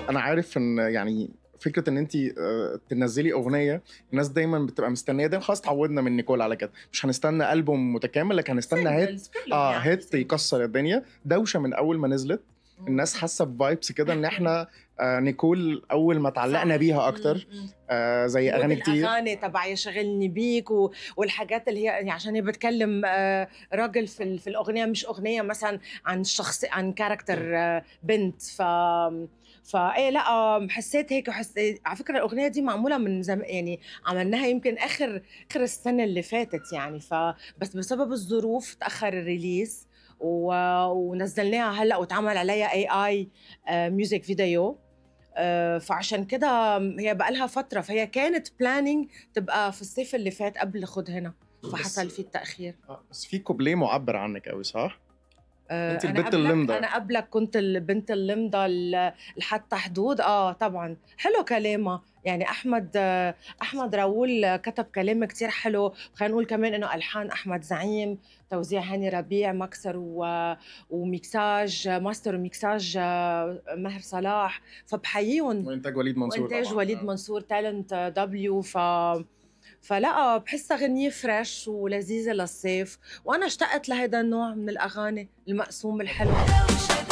انا عارف ان يعني فكره ان انت تنزلي اغنيه الناس دايما بتبقى مستنيه دايما خلاص اتعودنا من نيكول على كده مش هنستنى البوم متكامل لكن هنستنى هيت Singles كلهم اه يعني هيت يكسر الدنيا دوشه من اول ما نزلت الناس حاسه بفايبس كده ان احنا آه نيكول اول ما اتعلقنا صح. بيها اكتر مم. آه زي اغاني كتير الاغاني تبع يشغلني بيك و... والحاجات اللي هي يعني عشان هي بتكلم آه، راجل في ال... في الاغنيه مش اغنيه مثلا عن شخص عن كاركتر آه، بنت ف فايه لا آه، حسيت هيك وحسيت على فكره الاغنيه دي معموله من زم... يعني عملناها يمكن اخر اخر السنه اللي فاتت يعني ف بس بسبب الظروف تاخر الريليز و... ونزلناها هلا واتعمل عليها اي اي ميوزك فيديو آه، فعشان كده هي بقى لها فتره فهي كانت بلاننج تبقى في الصيف اللي فات قبل خد هنا فحصل بس- فيه التاخير آه، بس في كوبليه معبر عنك قوي صح؟ آه، أنت أنا البنت قبلك- اللمضة. انا قبلك كنت البنت اللمضه ال- لحتى حدود اه طبعا حلو كلامها يعني احمد آه، احمد راؤول كتب كلام كتير حلو خلينا نقول كمان انه الحان احمد زعيم توزيع هاني ربيع مكسر و... وميكساج ماستر وميكساج آه، ماهر صلاح فبحييهم وانتاج وليد منصور وانتاج طبعاً. وليد آه. منصور تالنت دبليو ف فلا بحسها غنية فريش ولذيذة للصيف وأنا اشتقت لهيدا النوع من الأغاني المقسوم الحلو